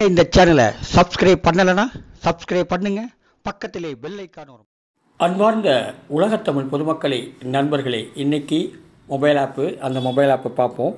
இந்த சேனலை சப்ஸ்கிரைப் பண்ணலைன்னா சப்ஸ்கிரைப் பண்ணுங்க பக்கத்திலே பெல் ஐக்கான் வரும் அன்பார்ந்த உலகத்தமிழ் பொதுமக்களே நண்பர்களே இன்றைக்கி மொபைல் ஆப்பு அந்த மொபைல் ஆப்பை பார்ப்போம்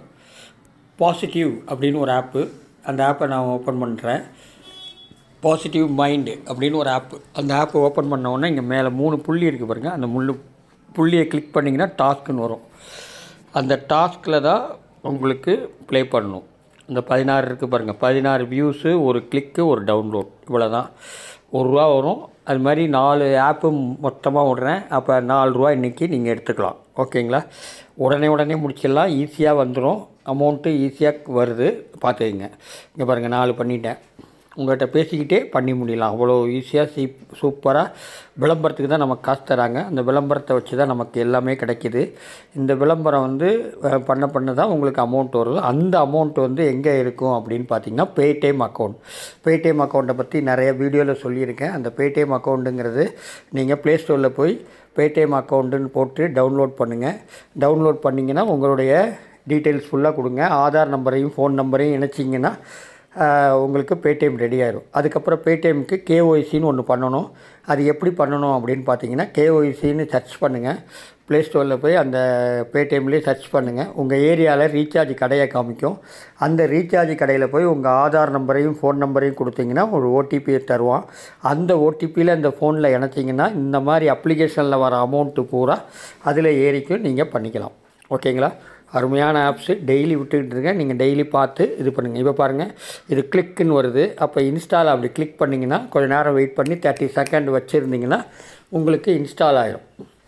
பாசிட்டிவ் அப்படின்னு ஒரு ஆப்பு அந்த ஆப்பை நான் ஓப்பன் பண்ணுறேன் பாசிட்டிவ் மைண்டு அப்படின்னு ஒரு ஆப்பு அந்த ஆப்பை ஓப்பன் பண்ண உடனே இங்கே மேலே மூணு புள்ளி இருக்குது பாருங்கள் அந்த முள்ளு புள்ளியை கிளிக் பண்ணிங்கன்னா டாஸ்க்குன்னு வரும் அந்த டாஸ்கில் தான் உங்களுக்கு ப்ளே பண்ணணும் இந்த பதினாறு இருக்குது பாருங்கள் பதினாறு வியூஸு ஒரு கிளிக்கு ஒரு டவுன்லோட் இவ்வளோ தான் ஒரு ரூபா வரும் அது மாதிரி நாலு ஆப்பு மொத்தமாக விடுறேன் அப்போ நாலு ரூபா இன்றைக்கி நீங்கள் எடுத்துக்கலாம் ஓகேங்களா உடனே உடனே முடிச்சிடலாம் ஈஸியாக வந்துடும் அமௌண்ட்டு ஈஸியாக வருது பார்த்துக்கங்க இங்கே பாருங்கள் நாலு பண்ணிட்டேன் உங்கள்கிட்ட பேசிக்கிட்டே பண்ணி முடியலாம் அவ்வளோ ஈஸியாக சீப் சூப்பராக விளம்பரத்துக்கு தான் நமக்கு காசு தராங்க அந்த விளம்பரத்தை வச்சு தான் நமக்கு எல்லாமே கிடைக்கிது இந்த விளம்பரம் வந்து அஹ், பண்ண பண்ண தான் உங்களுக்கு அமௌண்ட் வருது அந்த அமௌண்ட் வந்து எங்கே இருக்கும் அப்படின்னு பார்த்தீங்கன்னா பேடிஎம் அக்கௌண்ட் பேடிஎம் அக்கௌண்ட்டை பற்றி நிறைய வீடியோவில் சொல்லியிருக்கேன் அந்த பேடிஎம் அக்கௌண்ட்டுங்கிறது நீங்கள் ப்ளே ஸ்டோரில் போய் பேடிஎம் அக்கௌண்ட்டுன்னு போட்டு டவுன்லோட் பண்ணுங்கள் டவுன்லோட் பண்ணிங்கன்னா உங்களுடைய டீட்டெயில்ஸ் ஃபுல்லாக கொடுங்க ஆதார் நம்பரையும் ஃபோன் நம்பரையும் இணைச்சிங்கன்னா ஆஹ், உங்களுக்கு பேடிஎம் ரெடி ஆயிரும் அதுக்கப்புறம் பேடிஎம்க்கு கேஒய்சின்னு ஒன்று பண்ணணும் அது எப்படி பண்ணணும் அப்படின்னு பார்த்தீங்கன்னா கேஒய்சின்னு சர்ச் பண்ணுங்கள் ப்ளே ஸ்டோரில் போய் அந்த பேடிஎம்லேயே சர்ச் பண்ணுங்கள் உங்கள் ஏரியாவில் ரீசார்ஜ் கடையை காமிக்கும் அந்த ரீசார்ஜ் கடையில் போய் உங்கள் ஆதார் நம்பரையும் ஃபோன் நம்பரையும் கொடுத்தீங்கன்னா ஒரு ஓடிபியை தருவான் அந்த ஓடிபியில் இந்த ஃபோனில் இணைச்சிங்கன்னா இந்த மாதிரி அப்ளிகேஷனில் வர அமௌண்ட்டு பூரா அதில் ஏறிக்கும் நீங்கள் பண்ணிக்கலாம் ஓகேங்களா அருமையான ஆப்ஸு டெய்லி விட்டுக்கிட்டு இருக்கேன் நீங்கள் டெய்லி பார்த்து இது பண்ணுங்கள் இப்போ பாருங்கள் இது கிளிக்குன்னு வருது அப்போ இன்ஸ்டால் அப்படி கிளிக் பண்ணிங்கன்னா கொஞ்சம் நேரம் வெயிட் பண்ணி தேர்ட்டி செகண்ட் வச்சுருந்தீங்கன்னா உங்களுக்கு இன்ஸ்டால் ஆயிடும்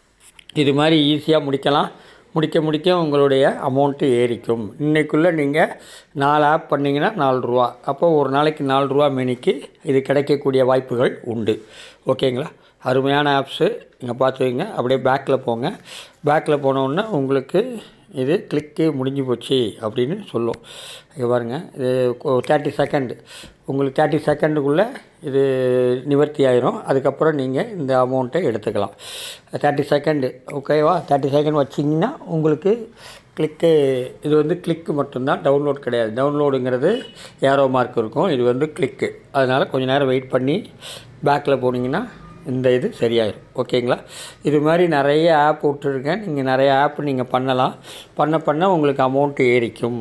இது மாதிரி ஈஸியாக முடிக்கலாம் முடிக்க முடிக்க உங்களுடைய அமௌண்ட்டு ஏறிக்கும் இன்றைக்குள்ளே நீங்கள் நாலு ஆப் பண்ணிங்கன்னா நாலு ரூபா அப்போ ஒரு நாளைக்கு நாலு ரூபா மேனிக்கு இது கிடைக்கக்கூடிய வாய்ப்புகள் உண்டு ஓகேங்களா அருமையான ஆப்ஸு இங்கே பார்த்துக்கங்க அப்படியே பேக்கில் போங்க பேக்கில் போனோடனே உங்களுக்கு இது கிளிக்கு முடிஞ்சு போச்சு அப்படின்னு சொல்லும் இங்கே பாருங்கள் இது தேர்ட்டி செகண்ட் உங்களுக்கு தேர்ட்டி செகண்டுக்குள்ளே இது நிவர்த்தி ஆயிரும் அதுக்கப்புறம் நீங்கள் இந்த அமௌண்ட்டை எடுத்துக்கலாம் தேர்ட்டி செகண்டு ஓகேவா தேர்ட்டி செகண்ட் வச்சிங்கன்னா உங்களுக்கு கிளிக்கு இது வந்து கிளிக்கு மட்டும்தான் டவுன்லோட் கிடையாது டவுன்லோடுங்கிறது ஏரோ மார்க் இருக்கும் இது வந்து கிளிக்கு அதனால் கொஞ்சம் நேரம் வெயிட் பண்ணி பேக்கில் போனீங்கன்னா இந்த இது சரியாயிரும் ஓகேங்களா இது மாதிரி நிறைய ஆப் விட்டுருக்கேன் நீங்கள் நிறைய ஆப் நீங்கள் பண்ணலாம் பண்ண பண்ண உங்களுக்கு அமௌண்ட்டு ஏறிக்கும்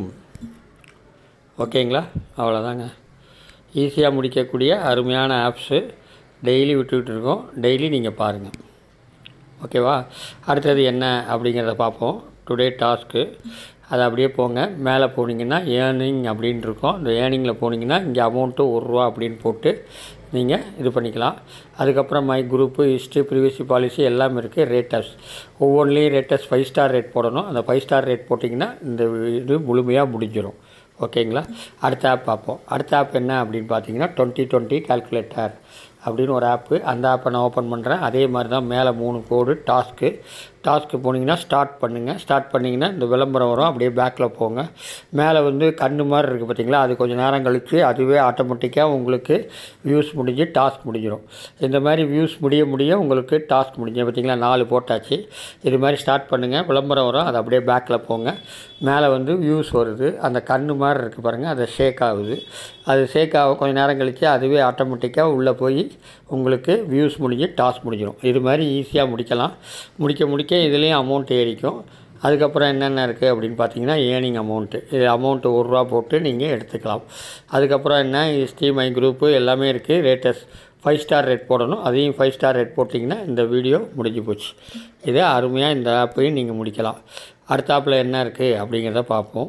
ஓகேங்களா அவ்வளோதாங்க ஈஸியாக முடிக்கக்கூடிய அருமையான ஆப்ஸு டெய்லி விட்டுக்கிட்டு இருக்கோம் டெய்லி நீங்கள் பாருங்கள் ஓகேவா அடுத்தது என்ன அப்படிங்கிறத பார்ப்போம் டுடே டாஸ்க்கு அது அப்படியே போங்க மேலே போனீங்கன்னா ஏர்னிங் அப்படின்னு இருக்கும் அந்த ஏர்னிங்கில் போனீங்கன்னா இங்கே அமௌண்ட்டு ஒரு ரூபா அப்படின்னு போட்டு நீங்கள் இது பண்ணிக்கலாம் அதுக்கப்புறம் my group history privacy policy எல்லாமே இருக்குது ரேட்டர்ஸ் ஒவ்வொன்றிலையும் ரேட்டர்ஸ் ஃபைவ் ஸ்டார் ரேட் போடணும் அந்த ஃபைவ் ஸ்டார் ரேட் போட்டிங்கன்னா இந்த இது முழுமையாக முடிஞ்சிடும் ஓகேங்களா அடுத்த ஆப் பார்ப்போம் அடுத்த ஆப் என்ன அப்படின்னு பார்த்தீங்கன்னா டுவெண்ட்டி டுவெண்ட்டி கால்குலேட்டர் அப்படின்னு ஒரு ஆப்பு அந்த ஆப்பை நான் ஓப்பன் பண்ணுறேன் அதே மாதிரி தான் மேலே மூணு கோடு டாஸ்க்கு டாஸ்க்கு போனீங்கன்னா ஸ்டார்ட் பண்ணுங்கள் ஸ்டார்ட் பண்ணிங்கன்னா இந்த விளம்பரம் வரும் அப்படியே பேக்கில் போங்க மேலே வந்து கண்ணு மாதிரி இருக்குது பார்த்தீங்களா அது கொஞ்சம் நேரம் கழித்து அதுவே ஆட்டோமேட்டிக்காக உங்களுக்கு வியூஸ் முடிஞ்சு டாஸ்க் முடிஞ்சிடும் இந்த மாதிரி வியூஸ் முடிய முடிய உங்களுக்கு டாஸ்க் முடிஞ்சு பார்த்தீங்களா நாலு போட்டாச்சு இது மாதிரி ஸ்டார்ட் பண்ணுங்கள் விளம்பரம் வரும் அது அப்படியே பேக்கில் போங்க மேலே வந்து வியூஸ் வருது அந்த கண்ணு மாதிரி இருக்குது பாருங்கள் அது ஷேக் ஆகுது அது ஷேக் ஆக கொஞ்சம் நேரம் கழித்து அதுவே ஆட்டோமேட்டிக்காக உள்ளே போய் உங்களுக்கு வியூஸ் முடிஞ்சு டாஸ்க் முடிஞ்சிடும் இது மாதிரி ஈஸியாக முடிக்கலாம் முடிக்க முடிக்க இதுலேயும் அமௌண்ட் ஏறிக்கும் அதுக்கப்புறம் என்னென்ன இருக்குது அப்படின்னு பார்த்தீங்கன்னா ஏர்னிங் அமௌண்ட்டு இது அமௌண்ட்டு ஒரு ரூபா போட்டு நீங்கள் எடுத்துக்கலாம் அதுக்கப்புறம் என்ன ஹிஸ்ட்ரி மை குரூப்பு எல்லாமே இருக்குது ரேட்டஸ் ஃபைவ் ஸ்டார் ரேட் போடணும் அதையும் ஃபைவ் ஸ்டார் ரேட் போட்டிங்கன்னா இந்த வீடியோ முடிஞ்சு போச்சு இதே அருமையாக இந்த ஆப்பையும் நீங்கள் முடிக்கலாம் அடுத்த ஆப்பில் என்ன இருக்குது அப்படிங்கிறத பார்ப்போம்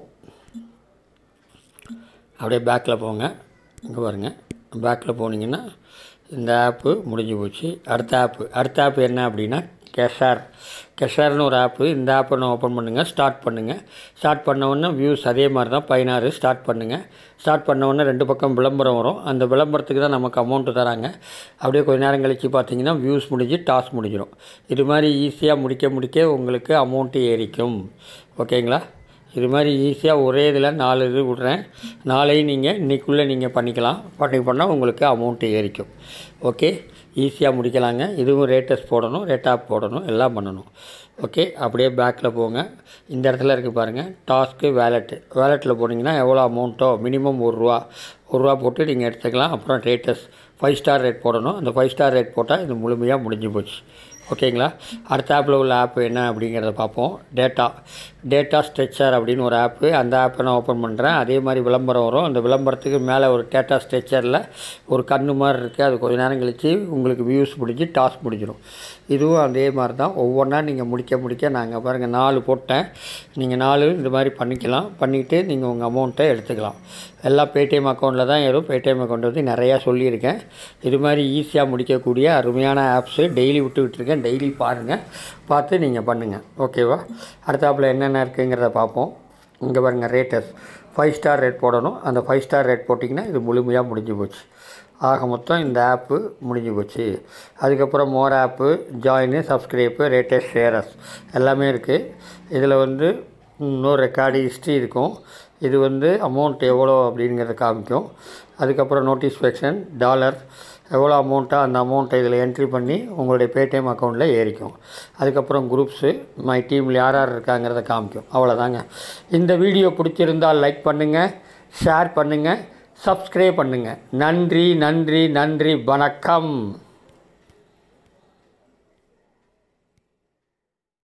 அப்படியே பேக்கில் போங்க இங்கே பாருங்கள் பேக்கில் போனீங்கன்னா இந்த ஆப்பு முடிஞ்சு போச்சு அடுத்த ஆப்பு அடுத்த ஆப் என்ன அப்படின்னா கெஷார் கெஷார்னு ஒரு ஆப்பு இந்த ஆப்பை நான் ஓப்பன் பண்ணுங்கள் ஸ்டார்ட் பண்ணுங்கள் ஸ்டார்ட் பண்ண உடனே வியூஸ் அதே மாதிரி தான் பதினாறு ஸ்டார்ட் பண்ணுங்கள் ஸ்டார்ட் பண்ண உடனே ரெண்டு பக்கம் விளம்பரம் வரும் அந்த விளம்பரத்துக்கு தான் நமக்கு அமௌண்ட்டு தராங்க அப்படியே கொஞ்ச நேரம் கழித்து பார்த்தீங்கன்னா வியூஸ் முடிஞ்சு டாஸ்க் முடிஞ்சிடும் இது மாதிரி ஈஸியாக முடிக்க முடிக்க உங்களுக்கு அமௌண்ட்டு ஏறிக்கும் ஓகேங்களா இது மாதிரி ஈஸியாக ஒரே இதில் நாலு இது விட்றேன் நாளையும் நீங்கள் இன்றைக்குள்ளே நீங்கள் பண்ணிக்கலாம் பண்ணி பண்ணால் உங்களுக்கு அமௌண்ட்டு ஏறிக்கும் ஓகே ஈஸியாக முடிக்கலாங்க இதுவும் ரேட்டஸ் போடணும் ரேட் ஆப் போடணும் எல்லாம் பண்ணணும் ஓகே அப்படியே பேக்கில் போங்க இந்த இடத்துல இருக்குது பாருங்கள் டாஸ்க்கு வேலெட்டு வேலெட்டில் போனீங்கன்னா எவ்வளோ அமௌண்ட்டோ மினிமம் ஒரு ரூபா ஒரு ரூபா போட்டு நீங்கள் எடுத்துக்கலாம் அப்புறம் ரேட்டஸ் ஃபைவ் ஸ்டார் ரேட் போடணும் அந்த ஃபைவ் ஸ்டார் ரேட் போட்டால் இது முழுமையாக முடிஞ்சு போச்சு ஓகேங்களா அடுத்த ஆப்பில் உள்ள ஆப் என்ன அப்படிங்கிறத பார்ப்போம் டேட்டா டேட்டா ஸ்ட்ரெச்சர் அப்படின்னு ஒரு ஆப்பு அந்த ஆப்பை நான் ஓப்பன் பண்ணுறேன் அதே மாதிரி விளம்பரம் வரும் அந்த விளம்பரத்துக்கு மேலே ஒரு டேட்டா ஸ்ட்ரெச்சரில் ஒரு கண்ணு மாதிரி இருக்குது அது கொஞ்ச நேரம் கழித்து உங்களுக்கு வியூஸ் முடிஞ்சு டாஸ்க் முடிஞ்சிடும் இதுவும் அதே மாதிரி தான் ஒவ்வொன்றா நீங்கள் முடிக்க முடிக்க நாங்கள் பாருங்கள் நாலு போட்டேன் நீங்கள் நாலு இந்த மாதிரி பண்ணிக்கலாம் பண்ணிவிட்டு நீங்கள் உங்கள் அமௌண்ட்டை எடுத்துக்கலாம் எல்லாம் பேடிஎம் அக்கௌண்ட்டில் தான் ஏறும் பேடிஎம் அக்கௌண்ட் வந்து நிறையா சொல்லியிருக்கேன் இது மாதிரி ஈஸியாக முடிக்கக்கூடிய அருமையான ஆப்ஸு டெய்லி விட்டு விட்டுருக்கேன் டெய்லி பாருங்கள் பார்த்து நீங்கள் பண்ணுங்கள் ஓகேவா அடுத்தாப்பில் என்னென்ன இருக்குங்கிறத பார்ப்போம் இங்கே பாருங்கள் ரேட்டஸ் ஃபைவ் ஸ்டார் ரேட் போடணும் அந்த ஃபைவ் ஸ்டார் ரேட் போட்டிங்கன்னா இது முழுமையாக முடிஞ்சு போச்சு ஆக மொத்தம் இந்த ஆப்பு முடிஞ்சு போச்சு அதுக்கப்புறம் மோர் ஆப்பு ஜாயினு சப்ஸ்கிரைப்பு ரேட்டஸ் ஷேரஸ் எல்லாமே இருக்குது இதில் வந்து இன்னொரு ரெக்கார்டு ஹிஸ்ட்ரி இருக்கும் இது வந்து அமௌண்ட் எவ்வளோ அப்படிங்கிறத காமிக்கும் அதுக்கப்புறம் நோட்டிஃபிகேஷன் டாலர் எவ்வளோ அமௌண்ட்டாக அந்த அமௌண்ட்டை இதில் என்ட்ரி பண்ணி உங்களுடைய பேடிஎம் அக்கௌண்ட்டில் ஏறிக்கும் அதுக்கப்புறம் குரூப்ஸு மை டீமில் யார் யார் இருக்காங்கிறத காமிக்கும் அவ்வளோதாங்க இந்த வீடியோ பிடிச்சிருந்தால் லைக் பண்ணுங்கள் ஷேர் பண்ணுங்கள் சப்ஸ்கிரைப் பண்ணுங்கள் நன்றி நன்றி நன்றி வணக்கம்